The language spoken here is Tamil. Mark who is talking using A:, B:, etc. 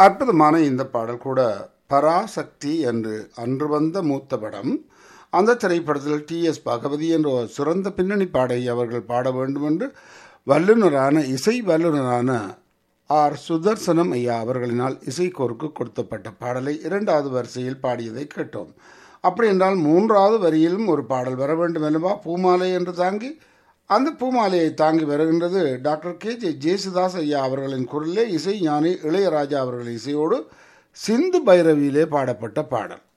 A: அற்புதமான இந்த பாடல் கூட பராசக்தி என்று அன்று வந்த மூத்த படம் அந்த திரைப்படத்தில் டி எஸ் பகவதி என்ற ஒரு சிறந்த பின்னணி பாடகி அவர்கள் பாட வேண்டும் என்று வல்லுநரான இசை வல்லுநரான ஆர் சுதர்சனம் ஐயா அவர்களினால் இசைக்கோருக்கு கொடுத்தப்பட்ட பாடலை இரண்டாவது வரிசையில் பாடியதை கேட்டோம் அப்படி என்றால் மூன்றாவது வரியிலும் ஒரு பாடல் வர வேண்டும் அல்லவா பூமாலை என்று தாங்கி அந்த பூமாலையை தாங்கி வருகின்றது டாக்டர் கே ஜே ஜேசுதாஸ் ஐயா அவர்களின் குரலிலே இசை ஞானி இளையராஜா அவர்கள் இசையோடு சிந்து பைரவியிலே பாடப்பட்ட பாடல்